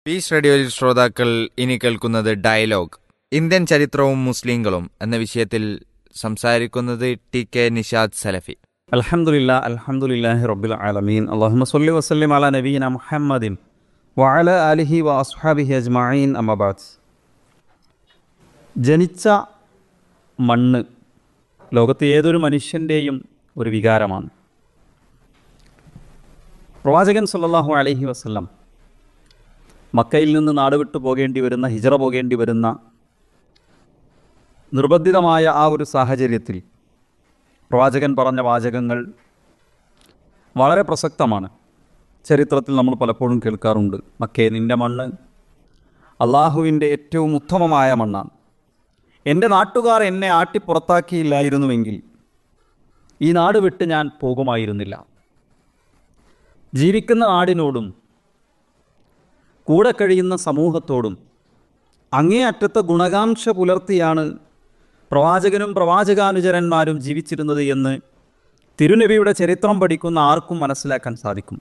piece റേഡിയോയിൽ ശ്രോതാക്കൾ ഇനി കേൾക്കുന്നത് ഡയലോഗ് ഇന്ത്യൻ ചരിത്രവും മുസ്ലിങ്ങളും എന്ന വിഷയത്തിൽ സംസാരിക്കുന്നത് ടി കെ നിഷാദ് സലഫി അൽഹംദുലില്ല അൽഹംദുലില്ലാഹി റബ്ബിൽ ആലമീൻ അള്ളാഹുമ്മ സ്വല്ലി വസല്ലിം അല നബീന മുഹമ്മദിൻ വഅല ആലിഹി വ അസ്ഹാബിഹി അജ്മഈൻ അമ്മബാദ് ജനിച്ച മണ്ണ് ലോകത്ത് ഏതൊരു മനുഷ്യൻ്റെയും ഒരു വികാരമാണ് പ്രവാചകൻ സല്ലല്ലാഹു അലൈഹി വസല്ലം മക്കയിൽ നിന്ന് നാട് വിട്ടു പോകേണ്ടി വരുന്ന ഹിജറ പോകേണ്ടി വരുന്ന നിർബന്ധിതമായ ആ ഒരു സാഹചര്യത്തിൽ പ്രവാചകൻ പറഞ്ഞ വാചകങ്ങൾ വളരെ പ്രസക്തമാണ് ചരിത്രത്തിൽ നമ്മൾ പലപ്പോഴും കേൾക്കാറുണ്ട് മക്കേ നിൻ്റെ മണ്ണ് അള്ളാഹുവിൻ്റെ ഏറ്റവും ഉത്തമമായ മണ്ണാണ് എൻ്റെ നാട്ടുകാർ എന്നെ ആട്ടി പുറത്താക്കിയില്ലായിരുന്നുവെങ്കിൽ ഈ നാട് വിട്ട് ഞാൻ പോകുമായിരുന്നില്ല ജീവിക്കുന്ന നാടിനോടും കൂടെ കഴിയുന്ന സമൂഹത്തോടും അങ്ങേയറ്റത്തെ ഗുണകാംക്ഷ പുലർത്തിയാണ് പ്രവാചകനും പ്രവാചകാനുചരന്മാരും ജീവിച്ചിരുന്നത് എന്ന് തിരുനബിയുടെ ചരിത്രം പഠിക്കുന്ന ആർക്കും മനസ്സിലാക്കാൻ സാധിക്കും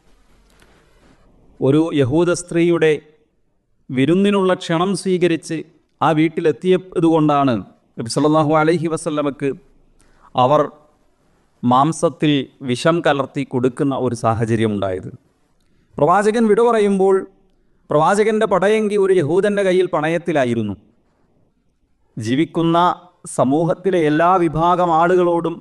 ഒരു യഹൂദ സ്ത്രീയുടെ വിരുന്നിനുള്ള ക്ഷണം സ്വീകരിച്ച് ആ വീട്ടിലെത്തിയതുകൊണ്ടാണ് നബി സല്ലല്ലാഹു അലൈഹി വസല്ലമക്ക് അവർ മാംസത്തിൽ വിഷം കലർത്തി കൊടുക്കുന്ന ഒരു സാഹചര്യമുണ്ടായത് പ്രവാചകൻ വിട പറയുമ്പോൾ പ്രവാചകൻ്റെ പടയെങ്കി ഒരു യഹൂദൻ്റെ കയ്യിൽ പണയത്തിലായിരുന്നു ജീവിക്കുന്ന സമൂഹത്തിലെ എല്ലാ വിഭാഗം ആളുകളോടും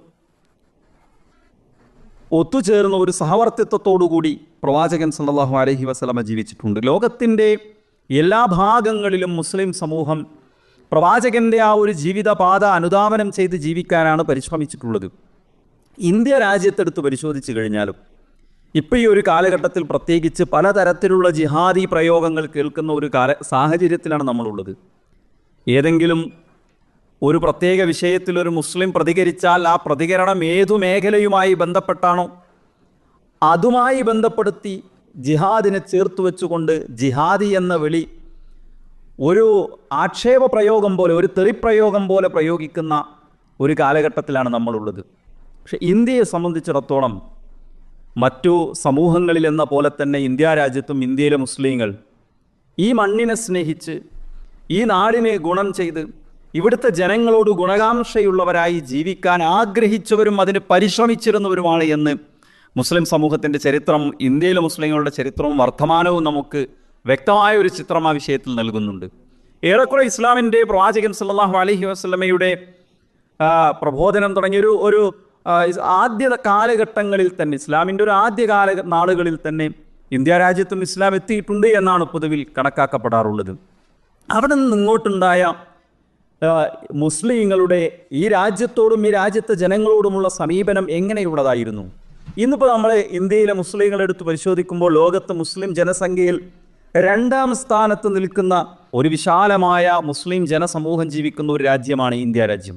ഒത്തുചേർന്ന ഒരു സഹവർത്തിത്വത്തോടുകൂടി പ്രവാചകൻ സല്ലല്ലാഹു അലൈഹി വസല്ലമ ജീവിച്ചിട്ടുണ്ട് ലോകത്തിൻ്റെ എല്ലാ ഭാഗങ്ങളിലും മുസ്ലിം സമൂഹം പ്രവാചകൻ്റെ ആ ഒരു ജീവിതപാത അനുധാവനം ചെയ്ത് ജീവിക്കാനാണ് പരിശ്രമിച്ചിട്ടുള്ളത് ഇന്ത്യ രാജ്യത്തെടുത്ത് പരിശോധിച്ചു കഴിഞ്ഞാലും ഇപ്പോൾ ഈ ഒരു കാലഘട്ടത്തിൽ പ്രത്യേകിച്ച് പലതരത്തിലുള്ള ജിഹാദി പ്രയോഗങ്ങൾ കേൾക്കുന്ന ഒരു കാല സാഹചര്യത്തിലാണ് നമ്മളുള്ളത് ഏതെങ്കിലും ഒരു പ്രത്യേക വിഷയത്തിൽ ഒരു മുസ്ലിം പ്രതികരിച്ചാൽ ആ പ്രതികരണം ഏതു മേഖലയുമായി ബന്ധപ്പെട്ടാണോ അതുമായി ബന്ധപ്പെടുത്തി ജിഹാദിനെ ചേർത്ത് വെച്ചുകൊണ്ട് ജിഹാദി എന്ന വിളി ഒരു ആക്ഷേപ പ്രയോഗം പോലെ ഒരു തെറിപ്രയോഗം പോലെ പ്രയോഗിക്കുന്ന ഒരു കാലഘട്ടത്തിലാണ് നമ്മളുള്ളത് പക്ഷെ ഇന്ത്യയെ സംബന്ധിച്ചിടത്തോളം മറ്റു സമൂഹങ്ങളിൽ എന്ന പോലെ തന്നെ ഇന്ത്യ രാജ്യത്തും ഇന്ത്യയിലെ മുസ്ലിങ്ങൾ ഈ മണ്ണിനെ സ്നേഹിച്ച് ഈ നാടിനെ ഗുണം ചെയ്ത് ഇവിടുത്തെ ജനങ്ങളോട് ഗുണകാംക്ഷയുള്ളവരായി ജീവിക്കാൻ ആഗ്രഹിച്ചവരും അതിന് പരിശ്രമിച്ചിരുന്നവരുമാണ് എന്ന് മുസ്ലിം സമൂഹത്തിൻ്റെ ചരിത്രം ഇന്ത്യയിലെ മുസ്ലിങ്ങളുടെ ചരിത്രവും വർത്തമാനവും നമുക്ക് വ്യക്തമായ ഒരു ചിത്രം ആ വിഷയത്തിൽ നൽകുന്നുണ്ട് ഏറെക്കുറെ ഇസ്ലാമിൻ്റെ പ്രവാചകൻ സല്ലല്ലാഹു അലൈഹി വസല്ലമയുടെ ആ, പ്രബോധനം തുടങ്ങിയൊരു ഒരു ആ, ഇസ് ആദ്യ കാലഘട്ടങ്ങളിൽ തന്നെ ഇസ്ലാമിൻ്റെ ഒരു ആദ്യ കാല നാളുകളിൽ തന്നെ ഇന്ത്യ രാജ്യത്തും ഇസ്ലാം എത്തിയിട്ടുണ്ട് എന്നാണ് പൊതുവിൽ കണക്കാക്കപ്പെടാറുള്ളത് അവിടെ നിന്ന് ഇങ്ങോട്ടുണ്ടായ ആ, മുസ്ലിങ്ങളുടെ ഈ രാജ്യത്തോടും ഈ രാജ്യത്തെ ജനങ്ങളോടുമുള്ള സമീപനം എങ്ങനെയുള്ളതായിരുന്നു ഇന്നിപ്പോൾ നമ്മൾ ഇന്ത്യയിലെ മുസ്ലിങ്ങളെ എടുത്ത് പരിശോധിക്കുമ്പോൾ ലോകത്ത് മുസ്ലിം ജനസംഖ്യയിൽ രണ്ടാം സ്ഥാനത്ത് നിൽക്കുന്ന ഒരു വിശാലമായ മുസ്ലിം ജനസമൂഹം ജീവിക്കുന്ന ഒരു രാജ്യമാണ് ഇന്ത്യ രാജ്യം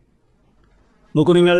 നോക്കൂ നിങ്ങൾ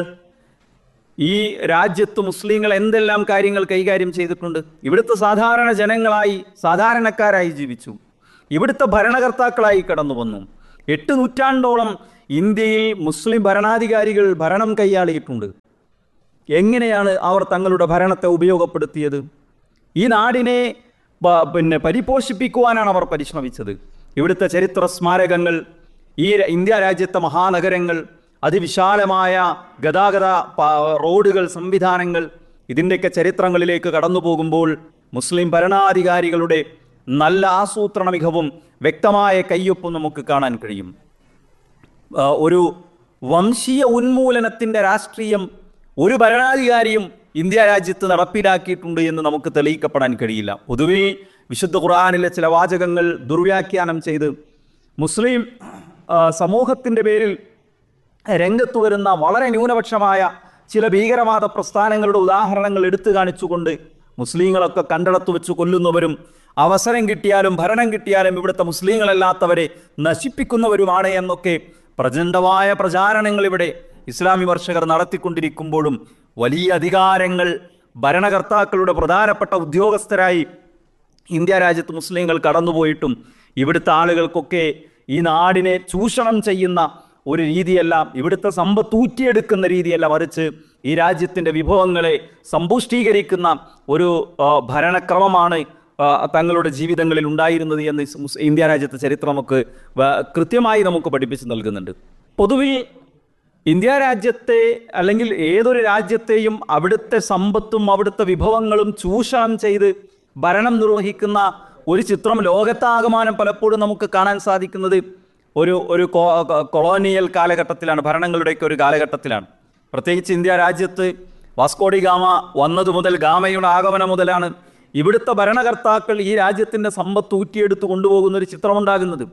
ഈ രാജ്യത്ത് മുസ്ലിങ്ങൾ എന്തെല്ലാം കാര്യങ്ങൾ കൈകാര്യം ചെയ്തിട്ടുണ്ട് ഇവിടുത്തെ സാധാരണ ജനങ്ങളായി സാധാരണക്കാരായി ജീവിച്ചു ഇവിടുത്തെ ഭരണകർത്താക്കളായി കടന്നു വന്നു എട്ട് നൂറ്റാണ്ടോളം ഇന്ത്യയിൽ മുസ്ലിം ഭരണാധികാരികൾ ഭരണം കൈയാളിയിട്ടുണ്ട് എങ്ങനെയാണ് അവർ തങ്ങളുടെ ഭരണത്തെ ഉപയോഗപ്പെടുത്തിയത് ഈ നാടിനെ പ- പിന്നെ പരിപോഷിപ്പിക്കുവാനാണ് അവർ പരിശ്രമിച്ചത് ഇവിടുത്തെ ചരിത്ര സ്മാരകങ്ങൾ ഈ ര- ഇന്ത്യ രാജ്യത്തെ മഹാനഗരങ്ങൾ അതിവിശാലമായ ഗതാഗത പ- റോഡുകൾ സംവിധാനങ്ങൾ ഇതിൻ്റെയൊക്കെ ചരിത്രങ്ങളിലേക്ക് കടന്നു പോകുമ്പോൾ മുസ്ലിം ഭരണാധികാരികളുടെ നല്ല ആസൂത്രണ മികവും വ്യക്തമായ കയ്യൊപ്പും നമുക്ക് കാണാൻ കഴിയും ആ, ഒരു വംശീയ ഉന്മൂലനത്തിൻ്റെ രാഷ്ട്രീയം ഒരു ഭരണാധികാരിയും ഇന്ത്യ രാജ്യത്ത് നടപ്പിലാക്കിയിട്ടുണ്ട് എന്ന് നമുക്ക് തെളിയിക്കപ്പെടാൻ കഴിയില്ല പൊതുവേ വിശുദ്ധ ഖുർആാനിലെ ചില വാചകങ്ങൾ ദുർവ്യാഖ്യാനം ചെയ്ത് മുസ്ലിം ആ, സമൂഹത്തിൻ്റെ പേരിൽ രംഗത്ത് വരുന്ന വളരെ ന്യൂനപക്ഷമായ ചില ഭീകരവാദ പ്രസ്ഥാനങ്ങളുടെ ഉദാഹരണങ്ങൾ എടുത്തു കാണിച്ചുകൊണ്ട് മുസ്ലിങ്ങളൊക്കെ കണ്ടിടത്ത് വെച്ച് കൊല്ലുന്നവരും അവസരം കിട്ടിയാലും ഭരണം കിട്ടിയാലും ഇവിടുത്തെ മുസ്ലിങ്ങളല്ലാത്തവരെ നശിപ്പിക്കുന്നവരുമാണ് എന്നൊക്കെ പ്രചണ്ഡമായ പ്രചാരണങ്ങൾ ഇവിടെ ഇസ്ലാം വിമർശകർ നടത്തിക്കൊണ്ടിരിക്കുമ്പോഴും വലിയ അധികാരങ്ങൾ ഭരണകർത്താക്കളുടെ പ്രധാനപ്പെട്ട ഉദ്യോഗസ്ഥരായി ഇന്ത്യ രാജ്യത്ത് മുസ്ലിങ്ങൾ കടന്നുപോയിട്ടും ഇവിടുത്തെ ആളുകൾക്കൊക്കെ ഈ നാടിനെ ചൂഷണം ചെയ്യുന്ന ഒരു രീതിയല്ല ഇവിടുത്തെ സമ്പത്ത് ഊറ്റിയെടുക്കുന്ന രീതിയല്ല മറിച്ച് ഈ രാജ്യത്തിൻ്റെ വിഭവങ്ങളെ സമ്പുഷ്ടീകരിക്കുന്ന ഒരു ആ, ഭരണക്രമമാണ് ആ, തങ്ങളുടെ ജീവിതങ്ങളിൽ ഉണ്ടായിരുന്നത് എന്ന് മുസ്- ഇന്ത്യ രാജ്യത്തെ ചരിത്രം നമുക്ക് വ- കൃത്യമായി നമുക്ക് പഠിപ്പിച്ച് നൽകുന്നുണ്ട് പൊതുവിൽ ഇന്ത്യ രാജ്യത്തെ അല്ലെങ്കിൽ ഏതൊരു രാജ്യത്തെയും അവിടുത്തെ സമ്പത്തും അവിടുത്തെ വിഭവങ്ങളും ചൂഷണം ചെയ്ത് ഭരണം നിർവഹിക്കുന്ന ഒരു ചിത്രം ലോകത്താകമാനം പലപ്പോഴും നമുക്ക് കാണാൻ സാധിക്കുന്നത് ഒരു ഒരു കോ- കൊ- കൊളോണിയൽ കാലഘട്ടത്തിലാണ് ഭരണങ്ങളുടെയൊക്കെ ഒരു കാലഘട്ടത്തിലാണ് പ്രത്യേകിച്ച് ഇന്ത്യ രാജ്യത്ത് വാസ്കോഡി ഗാമ വന്നതു മുതൽ ഗാമയുടെ ആഗമനം മുതലാണ് ഇവിടുത്തെ ഭരണകർത്താക്കൾ ഈ രാജ്യത്തിൻ്റെ സമ്പത്ത് ഊറ്റിയെടുത്ത് കൊണ്ടുപോകുന്ന ഒരു ചിത്രമുണ്ടാകുന്നത്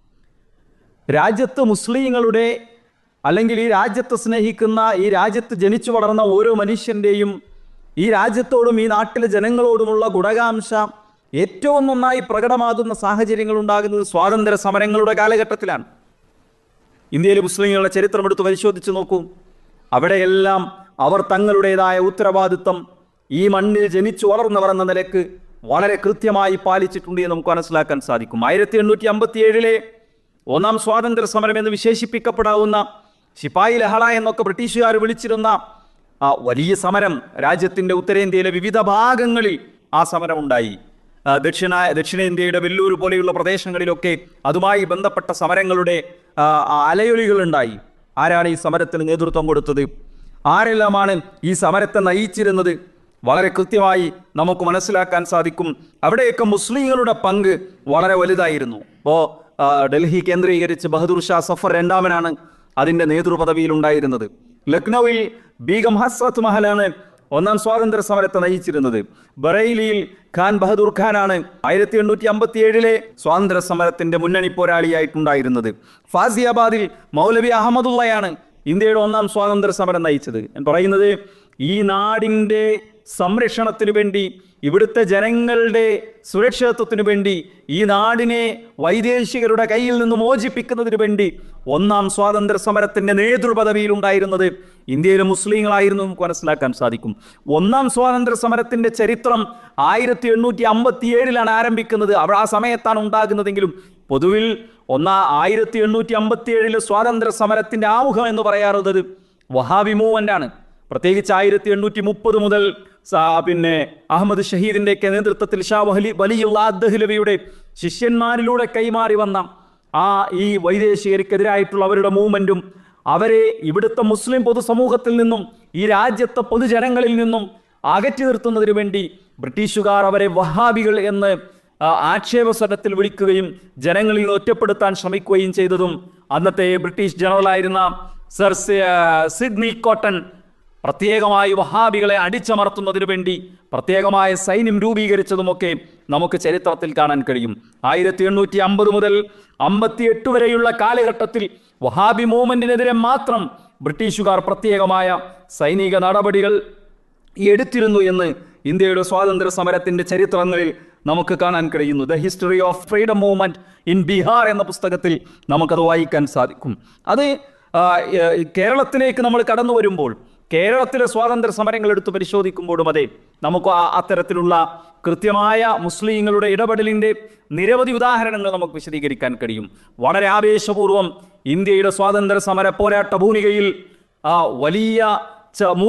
രാജ്യത്ത് മുസ്ലിങ്ങളുടെ അല്ലെങ്കിൽ ഈ രാജ്യത്തെ സ്നേഹിക്കുന്ന ഈ രാജ്യത്ത് ജനിച്ചു വളർന്ന ഓരോ മനുഷ്യൻ്റെയും ഈ രാജ്യത്തോടും ഈ നാട്ടിലെ ജനങ്ങളോടുമുള്ള ഗുണകാംക്ഷ ഏറ്റവും നന്നായി പ്രകടമാകുന്ന സാഹചര്യങ്ങൾ ഉണ്ടാകുന്നത് സ്വാതന്ത്ര്യ സമരങ്ങളുടെ കാലഘട്ടത്തിലാണ് ഇന്ത്യയിലെ മുസ്ലിങ്ങളുടെ ചരിത്രം എടുത്ത് പരിശോധിച്ച് നോക്കൂ അവിടെയെല്ലാം അവർ തങ്ങളുടേതായ ഉത്തരവാദിത്വം ഈ മണ്ണിൽ ജനിച്ചു വളർന്നവർ എന്ന നിലക്ക് വളരെ കൃത്യമായി പാലിച്ചിട്ടുണ്ട് എന്ന് നമുക്ക് മനസ്സിലാക്കാൻ സാധിക്കും ആയിരത്തി എണ്ണൂറ്റി അമ്പത്തി ഏഴിലെ ഒന്നാം സ്വാതന്ത്ര്യ സമരം എന്ന് വിശേഷിപ്പിക്കപ്പെടാവുന്ന ശിപ്പായി ലഹള എന്നൊക്കെ ബ്രിട്ടീഷുകാർ വിളിച്ചിരുന്ന ആ വലിയ സമരം രാജ്യത്തിൻ്റെ ഉത്തരേന്ത്യയിലെ വിവിധ ഭാഗങ്ങളിൽ ആ സമരം ഉണ്ടായി ആ, ദക്ഷിണ ദക്ഷിണേന്ത്യയുടെ വെല്ലൂർ പോലെയുള്ള പ്രദേശങ്ങളിലൊക്കെ അതുമായി ബന്ധപ്പെട്ട സമരങ്ങളുടെ ആ, ആ അലയൊലികളുണ്ടായി ആരാണ് ഈ സമരത്തിന് നേതൃത്വം കൊടുത്തത് ആരെല്ലാമാണ് ഈ സമരത്തെ നയിച്ചിരുന്നത് വളരെ കൃത്യമായി നമുക്ക് മനസ്സിലാക്കാൻ സാധിക്കും അവിടെയൊക്കെ മുസ്ലിങ്ങളുടെ പങ്ക് വളരെ വലുതായിരുന്നു ഇപ്പോൾ ഡൽഹി കേന്ദ്രീകരിച്ച് ബഹദൂർ ഷാ സഫർ രണ്ടാമനാണ് അതിൻ്റെ നേതൃപദവിയിൽ ഉണ്ടായിരുന്നത് ലക്നൌവിൽ ബീഗം ഹസ്രത്ത് മഹലാണ് ഒന്നാം സ്വാതന്ത്ര്യ സമരത്തെ നയിച്ചിരുന്നത് ബറൈലിയിൽ ഖാൻ ബഹദൂർ ഖാനാണ് ആയിരത്തി എണ്ണൂറ്റി അമ്പത്തി ഏഴിലെ സ്വാതന്ത്ര്യ സമരത്തിന്റെ മുന്നണി പോരാളിയായിട്ടുണ്ടായിരുന്നത് ഫാസിയാബാദിൽ മൗലവി അഹമ്മദുള്ളയാണ് ഇന്ത്യയുടെ ഒന്നാം സ്വാതന്ത്ര്യ സമരം നയിച്ചത് ഞാൻ പറയുന്നത് ഈ നാടിൻ്റെ സംരക്ഷണത്തിന് വേണ്ടി ഇവിടുത്തെ ജനങ്ങളുടെ സുരക്ഷിതത്വത്തിന് വേണ്ടി ഈ നാടിനെ വൈദേശികരുടെ കയ്യിൽ നിന്ന് മോചിപ്പിക്കുന്നതിന് വേണ്ടി ഒന്നാം സ്വാതന്ത്ര്യ സമരത്തിന്റെ നേതൃപദവിയിൽ ഉണ്ടായിരുന്നത് ഇന്ത്യയിലെ മുസ്ലിങ്ങളായിരുന്നു നമുക്ക് മനസ്സിലാക്കാൻ സാധിക്കും ഒന്നാം സ്വാതന്ത്ര്യ സമരത്തിന്റെ ചരിത്രം ആയിരത്തി എണ്ണൂറ്റി അമ്പത്തി ഏഴിലാണ് ആരംഭിക്കുന്നത് അവിടെ ആ സമയത്താണ് ഉണ്ടാകുന്നതെങ്കിലും പൊതുവിൽ ഒന്നാ ആയിരത്തി എണ്ണൂറ്റി അമ്പത്തി ഏഴിലെ സ്വാതന്ത്ര്യ സമരത്തിന്റെ ആമുഖം എന്ന് പറയാറുള്ളത് വഹാബി മൂവ്മെന്റ് ആണ് പ്രത്യേകിച്ച് ആയിരത്തി എണ്ണൂറ്റി മുപ്പത് മുതൽ സ- പിന്നെ അഹമ്മദ് ഷഹീദിന്റെയൊക്കെ നേതൃത്വത്തിൽ ഷാ വഹലി വലിയുള്ള ദഹ്ലവിയുടെ ശിഷ്യന്മാരിലൂടെ കൈമാറി വന്ന ആ ഈ വൈദേശികർക്കെതിരായിട്ടുള്ള അവരുടെ മൂവ്മെന്റും അവരെ ഇവിടുത്തെ മുസ്ലിം പൊതുസമൂഹത്തിൽ നിന്നും ഈ രാജ്യത്തെ പൊതുജനങ്ങളിൽ നിന്നും അകറ്റി നിർത്തുന്നതിന് വേണ്ടി ബ്രിട്ടീഷുകാർ അവരെ വഹാബികൾ എന്ന് ആ, ആക്ഷേപസ്വരത്തിൽ വിളിക്കുകയും ജനങ്ങളിൽ നിന്ന് ഒറ്റപ്പെടുത്താൻ ശ്രമിക്കുകയും ചെയ്തതും അന്നത്തെ ബ്രിട്ടീഷ് ജനറലായിരുന്ന സർ സി- ആ, സിഡ്നി കോട്ടൺ പ്രത്യേകമായി വഹാബികളെ അടിച്ചമർത്തുന്നതിനു വേണ്ടി പ്രത്യേകമായ സൈന്യം രൂപീകരിച്ചതുമൊക്കെ നമുക്ക് ചരിത്രത്തിൽ കാണാൻ കഴിയും ആയിരത്തി എണ്ണൂറ്റി അമ്പത് മുതൽ അമ്പത്തിയെട്ട് വരെയുള്ള കാലഘട്ടത്തിൽ വഹാബി മൂവ്മെന്റിനെതിരെ മാത്രം ബ്രിട്ടീഷുകാർ പ്രത്യേകമായ സൈനിക നടപടികൾ എടുത്തിരുന്നു എന്ന് ഇന്ത്യയുടെ സ്വാതന്ത്ര്യ സമരത്തിന്റെ ചരിത്രങ്ങളിൽ നമുക്ക് കാണാൻ കഴിയുന്നു the history of freedom movement in Bihar എന്ന പുസ്തകത്തിൽ നമുക്കത് വായിക്കാൻ സാധിക്കും അത് ആ, ഏ, കേരളത്തിലേക്ക് നമ്മൾ കടന്നു വരുമ്പോൾ കേരളത്തിലെ സ്വാതന്ത്ര്യ സമരങ്ങൾ എടുത്ത് പരിശോധിക്കുമ്പോഴും അതെ നമുക്ക് ആ അത്തരത്തിലുള്ള കൃത്യമായ മുസ്ലിങ്ങളുടെ ഇടപെടലിന്റെ നിരവധി ഉദാഹരണങ്ങൾ നമുക്ക് വിശദീകരിക്കാൻ കഴിയും വളരെ ആവേശപൂർവ്വം ഇന്ത്യയുടെ സ്വാതന്ത്ര്യ സമര പോരാട്ട ഭൂമികയിൽ ആ വലിയ ച-